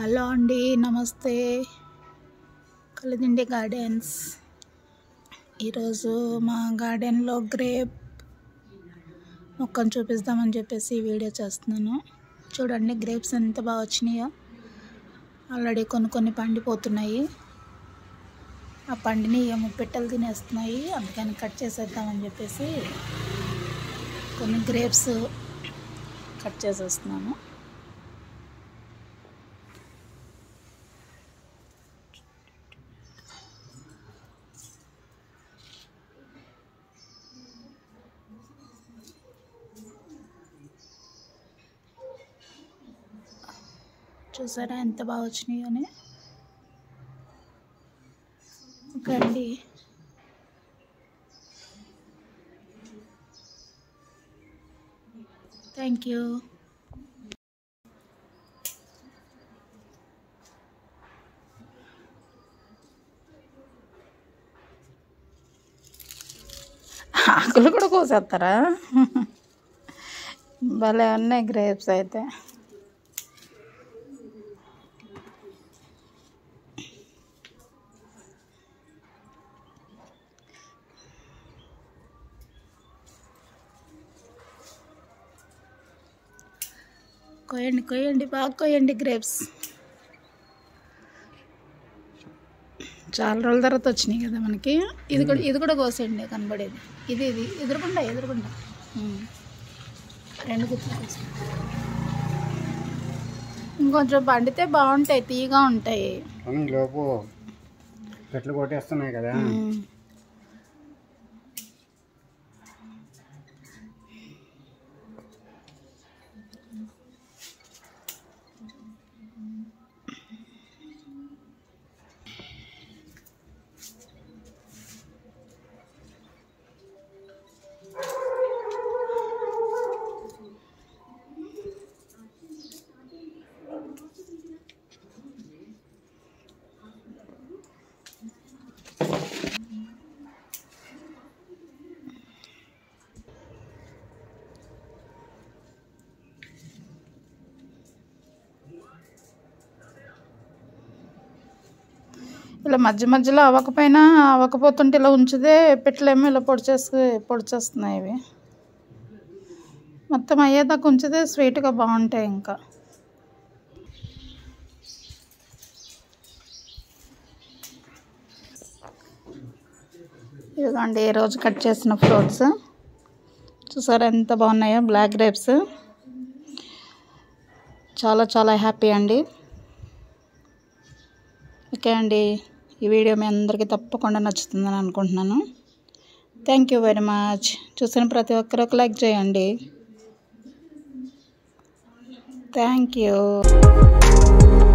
Hello అండి నమస్తే Kalidindi gardens ఈరోజు మా గార్డెన్లో గ్రేప్ మొక్కను చూపిస్తామని చెప్పేసి ఈ వీడియో చేస్తున్నాను చూడండి గ్రేప్స్ ఎంత బాగా వచ్చినాయో ఆల్రెడీ కొన్ని కొన్ని పండిపోతున్నాయి ఆ పండిని ఏమో పిట్టలు తినేస్తున్నాయి అందుకని కట్ చేసేద్దామని చెప్పేసి కొన్ని గ్రేప్స్ కట్ చేసేస్తున్నాను చూసారా ఎంత బాగా వచ్చినాయి అని ఓకే అండి థ్యాంక్ యూ ఆకులు కూడా కోసేస్తారా భలే ఉన్నాయి గ్రేప్స్ అయితే కోయండి కోయండి బాగా కోయండి గ్రేప్స్ చాలా రోజుల తర్వాత వచ్చినాయి కదా మనకి ఇది కూడా ఇది కూడా కోసేయండి కనబడేది ఇది ఇది ఎదురుకుండా ఎదురుకుండా ఉమ్. రెండు గుర్తులు కోసేయండి ఇంకొంచెం పండితే బాగుంటాయి తీయగా ఉంటాయి కానీ లోపు చెట్లు కొట్టేస్తున్నాయి కదా ఉమ్. ఇలా మధ్య మధ్యలో అవ్వకపోయినా అవ్వకపోతుంటే ఇలా ఉంచితే పిట్టలేమో ఇలా పొడిచేసి పొడిచేస్తున్నాయి ఇవి మొత్తం అయ్యేదాకా ఉంచితే స్వీట్గా బాగుంటాయి ఇంకా ఇదిగోండి ఈ రోజు కట్ చేసిన ఫ్రూట్స్ చూసారా ఎంత బాగున్నాయో బ్లాక్ గ్రేప్స్ చాలా చాలా హ్యాపీ అండి ఓకే అండి ఈ వీడియో మీ అందరికీ తప్పకుండా నచ్చుతుందని అనుకుంటున్నాను థ్యాంక్ యూ వెరీ మచ్ చూసిన ప్రతి ఒక్కరు ఒక లైక్ చేయండి థ్యాంక్ యూ